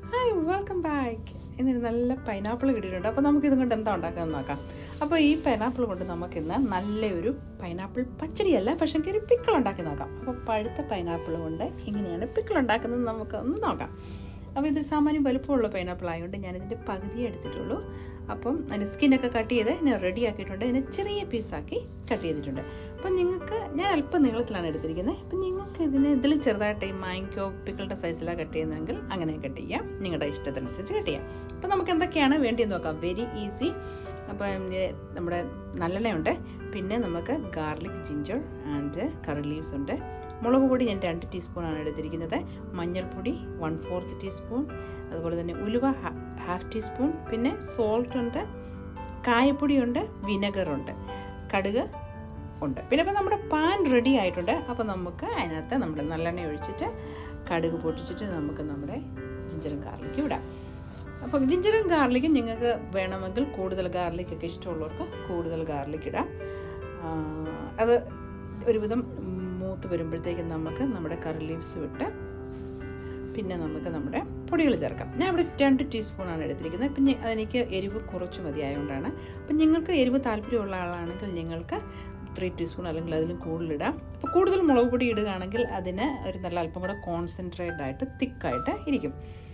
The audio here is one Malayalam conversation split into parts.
ഹായ് വെൽക്കം ബാക്ക് ഇന്നൊരു നല്ല പൈനാപ്പിൾ കിട്ടിയിട്ടുണ്ട് അപ്പോൾ നമുക്ക് ഇതും കൊണ്ട് എന്താ ഉണ്ടാക്കാമെന്ന് നോക്കാം അപ്പോൾ ഈ പൈനാപ്പിൾ കൊണ്ട് നമുക്കിന്ന് നല്ലൊരു പൈനാപ്പിൾ പച്ചടിയല്ല പക്ഷേ ഒരു പിക്കിൾ ഉണ്ടാക്കി നോക്കാം അപ്പോൾ പഴുത്ത പൈനാപ്പിൾ കൊണ്ട് എങ്ങനെയാണ് പിക്കിൾ ഉണ്ടാക്കുന്നത് നമുക്ക് ഒന്ന് നോക്കാം അപ്പോൾ ഇത് സാമാന്യം വലുപ്പമുള്ള പൈനാപ്പിൾ ആയതുകൊണ്ട് ഞാനിതിൻ്റെ പകുതിയേ എടുത്തിട്ടുള്ളൂ അപ്പം അതിൻ്റെ സ്കിന്നൊക്കെ കട്ട് ചെയ്ത് ഞാൻ റെഡി ആക്കിയിട്ടുണ്ട് ഇതിനെ ചെറിയ പീസാക്കി കട്ട് ചെയ്തിട്ടുണ്ട് അപ്പം നിങ്ങൾക്ക് ഞാൻ അല്പം നീളത്തിലാണ് എടുത്തിരിക്കുന്നത് അപ്പം നിങ്ങൾക്ക് ഇതിന് ഇതിലും ചെറുതായിട്ട് ഈ മാങ്കോ പിക്കിളുടെ സൈസിലാണ് കട്ട് ചെയ്യുന്നതെങ്കിൽ അങ്ങനെ കട്ട് ചെയ്യാം നിങ്ങളുടെ ഇഷ്ടത്തിനനുസരിച്ച് കട്ട് ചെയ്യാം അപ്പം നമുക്ക് എന്തൊക്കെയാണ് വേണ്ടിയെന്ന് നോക്കാം വെരി ഈസി അപ്പം നമ്മുടെ നല്ലെണ്ണയുണ്ട് പിന്നെ നമുക്ക് garlic ginger and curry leaves ഉണ്ട് മുളക് പൊടി ഞാൻ രണ്ട് ടീസ്പൂണാണ് എടുത്തിരിക്കുന്നത് മഞ്ഞൾപ്പൊടി വൺ ഫോർത്ത് ടീസ്പൂൺ അതുപോലെ തന്നെ ഉലുവ ഹാഫ് ടീസ്പൂൺ പിന്നെ സോൾട്ട് ഉണ്ട് കായപ്പൊടിയുണ്ട് വിനെഗറുണ്ട് കടുക് ഉണ്ട് പിന്നെ ഇപ്പോൾ നമ്മുടെ പാൻ റെഡി ആയിട്ടുണ്ട് അപ്പോൾ നമുക്ക് അതിനകത്ത് നമ്മുടെ നല്ലെണ്ണ ഒഴിച്ചിട്ട് കടുക് പൊട്ടിച്ചിട്ട് നമുക്ക് നമ്മുടെ ജിഞ്ചറും ഗാർലിക്കും ഇടാം അപ്പോൾ ജിഞ്ചറും ഗാർലിക്കും നിങ്ങൾക്ക് വേണമെങ്കിൽ കൂടുതൽ ഗാർലിക്കൊക്കെ ഇഷ്ടമുള്ളവർക്ക് കൂടുതൽ ഗാർലിക് ഇടാം അത് ഒരുവിധം മൂത്ത് വരുമ്പോഴത്തേക്കും നമുക്ക് നമ്മുടെ കറി ലീവ്സ് വിട്ട് പിന്നെ നമുക്ക് നമ്മുടെ പൊടികൾ ചേർക്കാം ഞാൻ ഇവിടെ രണ്ട് ടീസ്പൂണാണ് എടുത്തിരിക്കുന്നത് പിന്നെ അതെനിക്ക് എരിവ് കുറച്ച് മതിയായതുകൊണ്ടാണ് അപ്പം നിങ്ങൾക്ക് എരിവ് താല്പര്യമുള്ള ആളാണെങ്കിൽ നിങ്ങൾക്ക് ത്രീ ടീസ്പൂൺ അല്ലെങ്കിൽ അതിലും കൂടുതലിടാം അപ്പോൾ കൂടുതൽ മുളക് പൊടി ഇടുകയാണെങ്കിൽ അതിന് ഒരു നല്ല അല്പം കൂടെ കോൺസെൻട്രേറ്റ് ആയിട്ട് തിക്കായിട്ട് ഇരിക്കും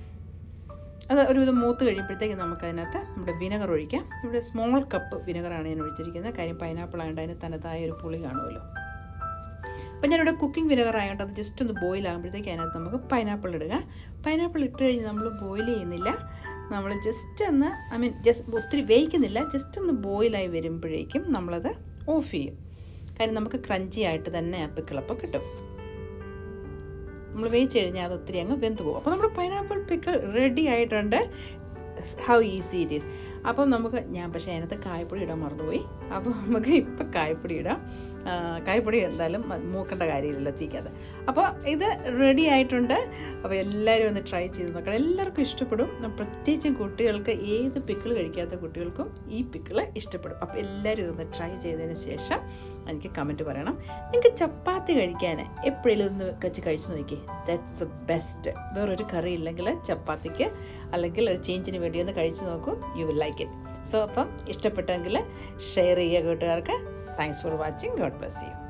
അത് ഒരുവിധം മൂത്ത് കഴിയുമ്പോഴത്തേക്ക് നമുക്കതിനകത്ത് നമ്മുടെ വിനെഗർ ഒഴിക്കാം ഇവിടെ സ്മോൾ കപ്പ് വിനെഗറാണ് ഞാൻ ഒഴിച്ചിരിക്കുന്നത് കാര്യം പൈനാപ്പിൾ ആയതുകൊണ്ട് അതിന് തനതായ ഒരു പുളി കാണുമല്ലോ അപ്പം ഞാനിവിടെ കുക്കിംഗ് വിനെഗർ ആയതുകൊണ്ട് അത് ജസ്റ്റ് ഒന്ന് ബോയിൽ ആകുമ്പോഴത്തേക്ക് അതിനകത്ത് നമുക്ക് പൈനാപ്പിൾ ഇടുക പൈനാപ്പിൾ ഇട്ട് കഴിഞ്ഞ് നമ്മൾ ബോയിൽ ചെയ്യുന്നില്ല നമ്മൾ ജസ്റ്റ് ഒന്ന് ഐ മീൻ ജസ്റ്റ് ഒത്തിരി വേവിക്കുന്നില്ല ജസ്റ്റ് ഒന്ന് ബോയിലായി വരുമ്പോഴേക്കും നമ്മളത് ഓഫ് ചെയ്യും കാര്യം നമുക്ക് ക്രഞ്ചി ആയിട്ട് തന്നെ ആ പിക്കിളപ്പം കിട്ടും നമ്മൾ വേവിച്ച് കഴിഞ്ഞാൽ അത് ഒത്തിരി അങ്ങ് വെന്ത് പോകും അപ്പോൾ നമ്മുടെ പൈനാപ്പിൾ പിക്കിൾ റെഡി ആയിട്ടുണ്ട് ഹൗ ഈസി ഇറ്റ് ഈസ് അപ്പം നമുക്ക് ഞാൻ പക്ഷേ അതിനകത്ത് കായപ്പൊടി ഇടാൻ മറന്നുപോയി അപ്പോൾ നമുക്ക് ഇപ്പം കായപ്പൊടി ഇടാം കായപ്പൊടി എന്തായാലും മൂക്കേണ്ട കാര്യമില്ല ചീക്കാതെ അപ്പോൾ ഇത് റെഡി ആയിട്ടുണ്ട് അപ്പോൾ എല്ലാവരും ഒന്ന് ട്രൈ ചെയ്ത് നോക്കണം എല്ലാവർക്കും ഇഷ്ടപ്പെടും പ്രത്യേകിച്ചും കുട്ടികൾക്ക് ഏത് പിക്കിൾ കഴിക്കാത്ത കുട്ടികൾക്കും ഈ പിക്കിള് ഇഷ്ടപ്പെടും അപ്പോൾ എല്ലാവരും ഇതൊന്ന് ട്രൈ ചെയ്തതിന് ശേഷം എനിക്ക് കമൻറ്റ് പറയണം നിങ്ങൾക്ക് ചപ്പാത്തി കഴിക്കാൻ എപ്പോഴേലും ഇതൊന്ന് വെച്ച് കഴിച്ച് നോക്കി ദാറ്റ്സ് ദ ബെസ്റ്റ് വേറൊരു കറി ഇല്ലെങ്കിൽ ചപ്പാത്തിക്ക് അല്ലെങ്കിൽ ഒരു ചേഞ്ചിന് വേണ്ടി ഒന്ന് കഴിച്ച് നോക്കും you will like it so അപ്പം ഇഷ്ടപ്പെട്ടെങ്കിൽ ഷെയർ ചെയ്യുക കൂട്ടുകാർക്ക് thanks for watching God bless U